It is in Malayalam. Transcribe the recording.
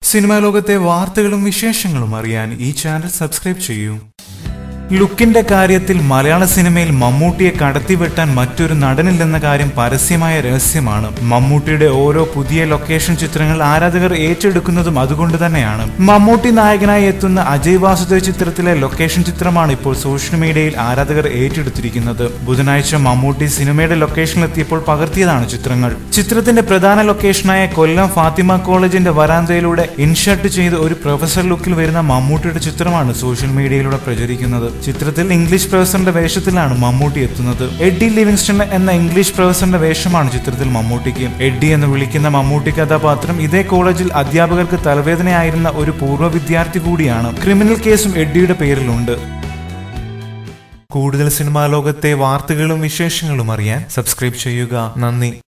സിനിമാ ലോകത്തെ വാർത്തകളും വിശേഷങ്ങളും അറിയാൻ ഈ ചാനൽ സബ്സ്ക്രൈബ് ചെയ്യൂ ലുക്കിന്റെ കാര്യത്തിൽ മലയാള സിനിമയിൽ മമ്മൂട്ടിയെ കടത്തിവെട്ടാൻ മറ്റൊരു നടനില്ലെന്ന കാര്യം പരസ്യമായ രഹസ്യമാണ് മമ്മൂട്ടിയുടെ ഓരോ പുതിയ ലൊക്കേഷൻ ചിത്രങ്ങൾ ആരാധകർ ഏറ്റെടുക്കുന്നതും അതുകൊണ്ട് തന്നെയാണ് മമ്മൂട്ടി നായകനായി എത്തുന്ന അജയ് വാസുദേവ് ചിത്രത്തിലെ ലൊക്കേഷൻ ചിത്രമാണ് ഇപ്പോൾ സോഷ്യൽ മീഡിയയിൽ ആരാധകർ ഏറ്റെടുത്തിരിക്കുന്നത് ബുധനാഴ്ച മമ്മൂട്ടി സിനിമയുടെ ലൊക്കേഷനിലെത്തിയപ്പോൾ പകർത്തിയതാണ് ചിത്രങ്ങൾ ചിത്രത്തിന്റെ പ്രധാന ലൊക്കേഷനായ കൊല്ലം ഫാത്തിമ കോളേജിന്റെ വരാന്തയിലൂടെ ഇൻഷർട്ട് ചെയ്ത് ഒരു പ്രൊഫസർ ലുക്കിൽ വരുന്ന മമ്മൂട്ടിയുടെ ചിത്രമാണ് സോഷ്യൽ മീഡിയയിലൂടെ പ്രചരിക്കുന്നത് ചിത്രത്തിൽ ഇംഗ്ലീഷ് പ്രൊഫസറിന്റെ വേഷത്തിലാണ് മമ്മൂട്ടി എത്തുന്നത് എഡ്ഡി ലിവിങ്സ്റ്റൺ എന്ന ഇംഗ്ലീഷ് പ്രൊഫസറിന്റെ വേഷമാണ് ചിത്രത്തിൽ മമ്മൂട്ടിക്ക് എഡ്ഡി എന്ന് വിളിക്കുന്ന മമ്മൂട്ടി കഥാപാത്രം ഇതേ കോളേജിൽ അധ്യാപകർക്ക് തലവേദനയായിരുന്ന ഒരു പൂർവ്വ വിദ്യാർത്ഥി കൂടിയാണ് ക്രിമിനൽ കേസും എഡ്ഡിയുടെ പേരിലുണ്ട് കൂടുതൽ സിനിമാ ലോകത്തെ വാർത്തകളും വിശേഷങ്ങളും അറിയാൻ സബ്സ്ക്രൈബ് ചെയ്യുക നന്ദി